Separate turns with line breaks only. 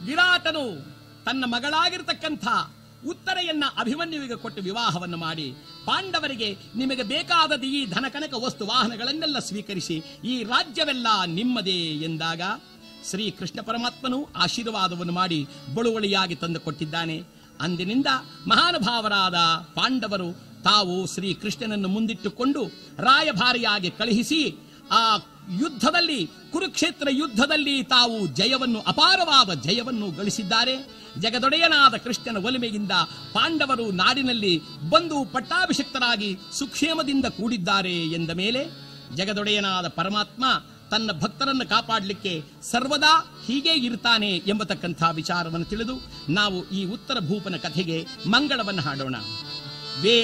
ವಿರಾಟನು ತನ್ನ ಮಗಳಾಗಿರ್ತಕ್ಕಂಥ ಉತ್ತರೆಯನ್ನ ಅಭಿಮನ್ಯುವಿಗೆ ಕೊಟ್ಟು ವಿವಾಹವನ್ನು ಮಾಡಿ ಪಾಂಡವರಿಗೆ ನಿಮಗೆ ಬೇಕಾದ ಈ ಧನಕನಕ ವಸ್ತು ವಾಹನಗಳನ್ನೆಲ್ಲ ಸ್ವೀಕರಿಸಿ ಈ ರಾಜ್ಯವೆಲ್ಲ ನಿಮ್ಮದೇ ಎಂದಾಗ ಶ್ರೀ ಕೃಷ್ಣ ಪರಮಾತ್ಮನು ಆಶೀರ್ವಾದವನ್ನು ಮಾಡಿ ಬಳುವಳಿಯಾಗಿ ತಂದು ಕೊಟ್ಟಿದ್ದಾನೆ ಅಂದಿನಿಂದ ಮಹಾನುಭಾವರಾದ ಪಾಂಡವರು ತಾವು ಶ್ರೀ ಕೃಷ್ಣನನ್ನು ಮುಂದಿಟ್ಟುಕೊಂಡು ರಾಯಭಾರಿಯಾಗಿ ಕಳುಹಿಸಿ ಆ ಯುದ್ಧದಲ್ಲಿ ಕುರುಕ್ಷೇತ್ರ ಯುದ್ಧದಲ್ಲಿ ತಾವು ಜಯವನ್ನು ಅಪಾರವಾದ ಜಯವನ್ನು ಗಳಿಸಿದ್ದಾರೆ ಜಗದೊಡೆಯನಾದ ಕೃಷ್ಣನ ಒಲಿಮೆಯಿಂದ ಪಾಂಡವರು ನಾಡಿನಲ್ಲಿ ಬಂದು ಪಟ್ಟಾಭಿಷಕ್ತರಾಗಿ ಸುಕ್ಷೇಮದಿಂದ ಕೂಡಿದ್ದಾರೆ ಎಂದ ಮೇಲೆ ಜಗದೊಡೆಯನಾದ ಪರಮಾತ್ಮ ತನ್ನ ಭಕ್ತರನ್ನು ಕಾಪಾಡಲಿಕ್ಕೆ ಸರ್ವದಾ ಹೀಗೆ ಇರ್ತಾನೆ ಎಂಬತಕ್ಕಂಥ ವಿಚಾರವನ್ನು ತಿಳಿದು ನಾವು ಈ ಉತ್ತರ ಭೂಪನ ಕಥೆಗೆ ಮಂಗಳವನ್ನು ಹಾಡೋಣ ವೇ